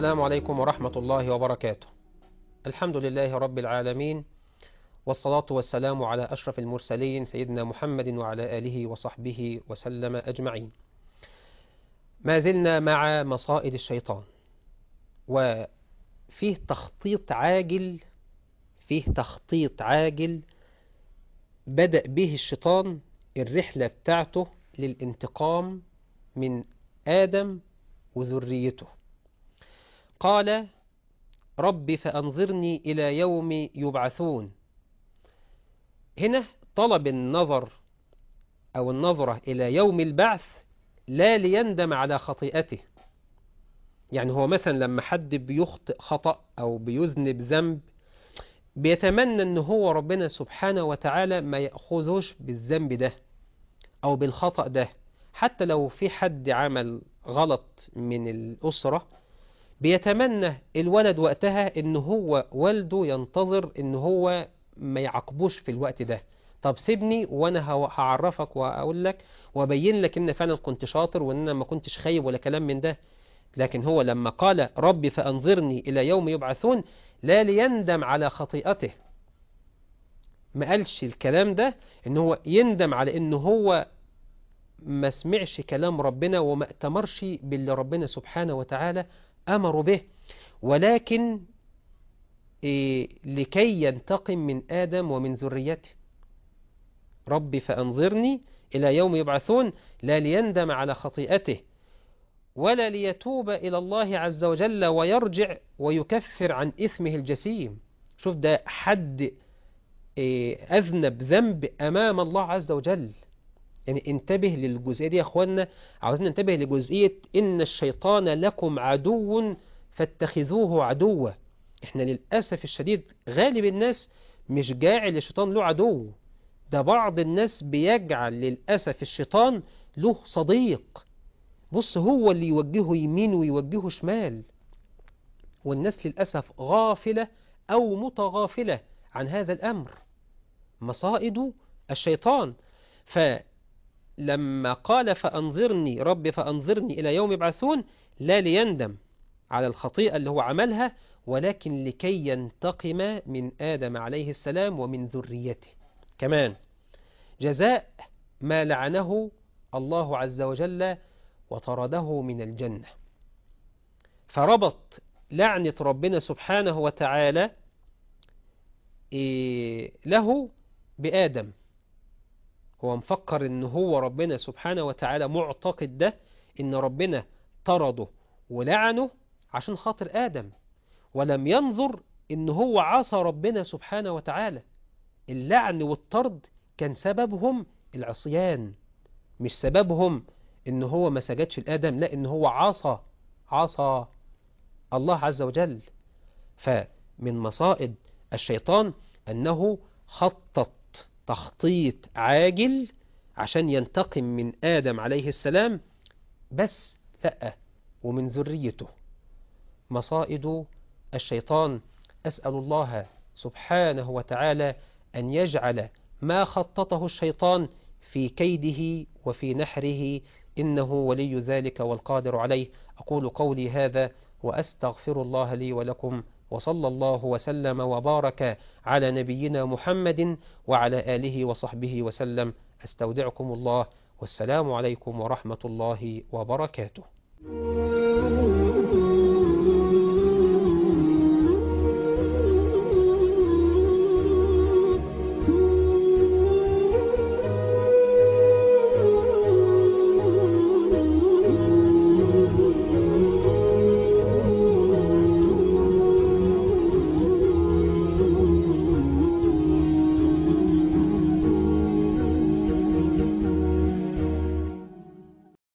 السلام عليكم ورحمة الله وبركاته الحمد لله رب العالمين والصلاة والسلام على أشرف المرسلين سيدنا محمد وعلى آله وصحبه وسلم أجمعين ما زلنا مع مصائد الشيطان وفيه تخطيط عاجل فيه تخطيط عاجل بدأ به الشيطان الرحلة بتاعته للانتقام من آدم وذريته قال رب فأنظرني إلى يوم يبعثون هنا طلب النظر أو النظرة إلى يوم البعث لا ليندم على خطيئته يعني هو مثلا لما حد بيخطئ خطأ أو بيذنب ذنب بيتمنى أن هو ربنا سبحانه وتعالى ما يأخذوش بالذنب ده أو بالخطأ ده حتى لو في حد عمل غلط من الأسرة بيتمنى الولد وقتها ان هو والده ينتظر ان هو ما يعاقبوش في الوقت ده طب سيبني وانا هعرفك واقول لك وابين لك ان فعلا كنت شاطر وان انا ما كنتش خايب ولا كلام من ده لكن هو لما قال ربي فانظرني الى يوم يبعثون لا ليندم على خطيئته ما قالش الكلام ده ان هو يندم على ان هو ما سمعش كلام ربنا وما اتمرش باللي ربنا سبحانه وتعالى أمروا به ولكن إيه لكي ينتقم من آدم ومن ذريته ربي فأنظرني إلى يوم يبعثون لا ليندم على خطيئته ولا ليتوب إلى الله عز وجل ويرجع ويكفر عن إثمه الجسيم شوف ده حد إيه أذنب ذنب أمام الله عز وجل يعني انتبه للجزئية دي يا أخوانا عاوزين ننتبه لجزئية إن الشيطان لكم عدو فاتخذوه عدوا إحنا للأسف الشديد غالب الناس مش جاعل الشيطان له عدو ده بعض الناس بيجعل للأسف الشيطان له صديق بص هو اللي يوجهه يمين ويوجهه شمال والناس للأسف غافلة أو متغافلة عن هذا الأمر مصائد الشيطان ف لما قال فأنظرني رب فأنظرني إلى يوم يبعثون لا ليندم على الخطيئة اللي هو عملها ولكن لكي ينتقم من آدم عليه السلام ومن ذريته كمان جزاء ما لعنه الله عز وجل وطرده من الجنة فربط لعنة ربنا سبحانه وتعالى له بآدم هو مفكر ان هو ربنا سبحانه وتعالى معتقد ده ان ربنا طرده ولعنه عشان خاطر آدم ولم ينظر ان هو عصى ربنا سبحانه وتعالى اللعن والطرد كان سببهم العصيان مش سببهم ان هو ما سجدش لآدم لا ان هو عصى عصى الله عز وجل فمن مصائد الشيطان انه خطط تخطيط عاجل عشان ينتقم من آدم عليه السلام بس لا ومن ذريته مصائد الشيطان أسأل الله سبحانه وتعالى أن يجعل ما خططه الشيطان في كيده وفي نحره إنه ولي ذلك والقادر عليه أقول قولي هذا وأستغفر الله لي ولكم وصلى الله وسلم وبارك على نبينا محمد وعلى آله وصحبه وسلم أستودعكم الله والسلام عليكم ورحمة الله وبركاته